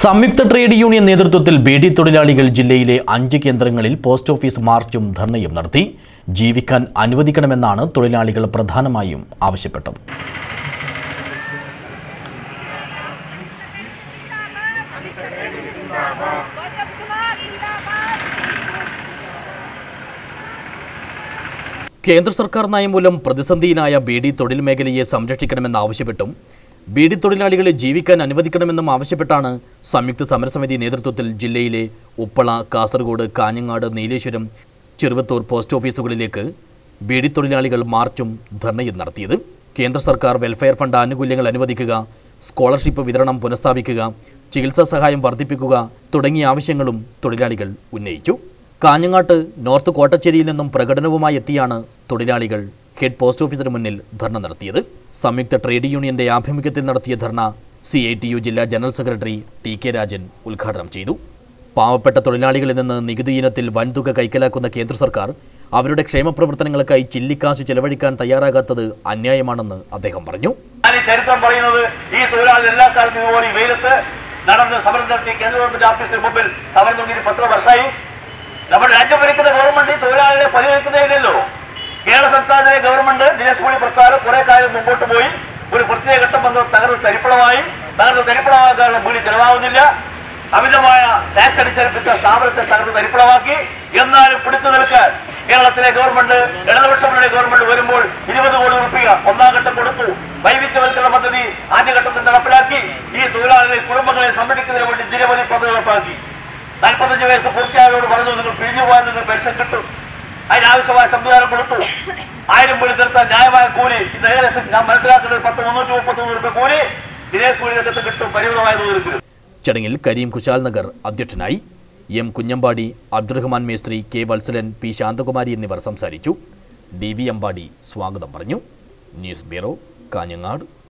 സംയുക്ത trade union നേതൃത്വത്തിൽ ബീഡി തൊഴിലാളികൾ ജില്ലയിലെ അഞ്ച് കേന്ദ്രങ്ങളിൽ പോസ്റ്റ് ഓഫീസ് മാർച്ചും ധർണയും നടത്തി ജീവിക്കാൻ അനുവദിക്കണമെന്നാണ് തൊഴിലാളികൾ പ്രധാനമായും ആവശ്യപ്പെട്ടത് കേന്ദ്ര സർക്കാർ നയം മൂലം പ്രതിസന്ധിയിലായ ബീഡി തൊഴിൽ മേഖലയെ സംരക്ഷിക്കണമെന്നാവശ്യപ്പെട്ടും ബീഡി തൊഴിലാളികളെ ജീവിക്കാൻ അനുവദിക്കണമെന്നും ആവശ്യപ്പെട്ടാണ് സംയുക്ത സമരസമിതി നേതൃത്വത്തിൽ ജില്ലയിലെ ഉപ്പള കാസർഗോഡ് കാഞ്ഞങ്ങാട് നീലേശ്വരം ചെറുവത്തൂർ പോസ്റ്റ് ഓഫീസുകളിലേക്ക് ബീഡി തൊഴിലാളികൾ മാർച്ചും ധർണയും നടത്തിയത് കേന്ദ്ര സർക്കാർ വെൽഫെയർ ഫണ്ട് ആനുകൂല്യങ്ങൾ അനുവദിക്കുക സ്കോളർഷിപ്പ് വിതരണം പുനഃസ്ഥാപിക്കുക ചികിത്സാ സഹായം വർദ്ധിപ്പിക്കുക തുടങ്ങിയ ആവശ്യങ്ങളും തൊഴിലാളികൾ ഉന്നയിച്ചു കാഞ്ഞങ്ങാട്ട് നോർത്ത് കോട്ടച്ചേരിയിൽ നിന്നും പ്രകടനവുമായി എത്തിയാണ് തൊഴിലാളികൾ ഹെഡ് പോസ്റ്റ് ഓഫീസിന് മുന്നിൽ ധർണ നടത്തിയത് സംയുക്ത ട്രേഡ് യൂണിയന്റെ ആഭിമുഖ്യത്തിൽ നടത്തിയ dharna C I T U ജില്ലാ general secretary T K Rajan ഉദ്ഘാടനം ചെയ്തു പാവപ്പെട്ട തൊഴിലാളികളിൽ നിന്ന് നികുതി ഇനത്തിൽ വൻതുക കൈക്കലാക്കുന്ന കേന്ദ്ര സർക്കാർ അവരുടെ ക്ഷേമ പ്രവർത്തനങ്ങൾക്കായി ചില്ലിക്കാശ് ചെലവഴിക്കാൻ തയ്യാറാകാത്തത് അന്യായമാണെന്ന് അദ്ദേഹം പറഞ്ഞു ഞാൻ ഈ ചരിത്രം പറയുന്നത് ഈ തൊഴിലാളി എല്ലാ കാലത്തും ഇതുപോലെ ഈ വെയിലത്ത് നടന്ന് സമരം നടത്തി കേന്ദ്ര ഗവൺമെന്റ് ഓഫീസിന് മുമ്പിൽ സമരം തുടങ്ങിയിട്ട് പത്ത് വർഷമായി നമ്മുടെ രാജ്യം ഭരിക്കുന്ന ഗവൺമെന്റ് ഈ തൊഴിലാളികളെ പരിഗണിക്കുന്നതില്ലല്ലോ കേരള സംസ്ഥാനത്തിലെ ഗവൺമെന്റ് ദിനേശ് മോഡി പ്രസ്ഥാനം കുറെ കാലം മുമ്പോട്ട് പോയി ഒരു പ്രത്യേക ഘട്ടം വന്ന് തകർന്ന് തരിപ്പണമായി തകർന്ന് തരിപ്പണമാക്കാനുള്ള വീട് ചെലവാകുന്നില്ല അമിതമായ ടാക്സ് അടിച്ചേൽപ്പിച്ച സ്ഥാപനത്തെ തകർന്ന് തരിപ്പണമാക്കി എന്നാലും പിടിച്ചു നിൽക്കാൻ കേരളത്തിലെ ഗവൺമെന്റ് ഇടതുപക്ഷ മുന്നണി ഗവൺമെന്റ് വരുമ്പോൾ ഇരുപത് കോടി റുപ്യ ഒന്നാം ഘട്ടം കൊടുത്തു വൈവിധ്യവൽക്കരണ പദ്ധതി ആദ്യഘട്ടത്തിൽ നടപ്പിലാക്കി ഈ തൊഴിലാളികളെ കുടുംബങ്ങളെ സംരക്ഷിക്കുന്നതിന് വേണ്ടി നിരവധി പദ്ധതി നടപ്പാക്കി നാൽപ്പത്തഞ്ച് വയസ്സ് പൂർത്തിയായവരോട് പറഞ്ഞു നിങ്ങൾ പിരിഞ്ഞു പോയാൽ നിങ്ങൾ പെൻഷൻ കിട്ടും അതിനാവശ്യമായ സംവിധാനം കൊടുത്തു ആയിരം വീട് തീർത്താൻ ന്യായമായ കൂലി ഇന്ന് ഏകദേശം ഞാൻ മനസ്സിലാക്കുന്നത് ഒരു പത്ത് മുന്നൂറ്റി മുപ്പത്തി മൂന്ന് രൂപ കൂലി ദിനേശ് കൂലി രംഗത്ത് കിട്ടും പരിമിതമായ തോതിൽ കിട്ടും ചടങ്ങിൽ കരീം കുശാൽ നഗർ അധ്യക്ഷനായി എം കുഞ്ഞമ്പാടി അബ്ദുറഹ്മാൻ മേസ്ത്രി കെ വത്സലൻ പി ശാന്തകുമാരി എന്നിവർ സംസാരിച്ചു ഡി വി അമ്പാടി സ്വാഗതം പറഞ്ഞു ന്യൂസ് ബ്യൂറോ കാഞ്ഞങ്ങാട്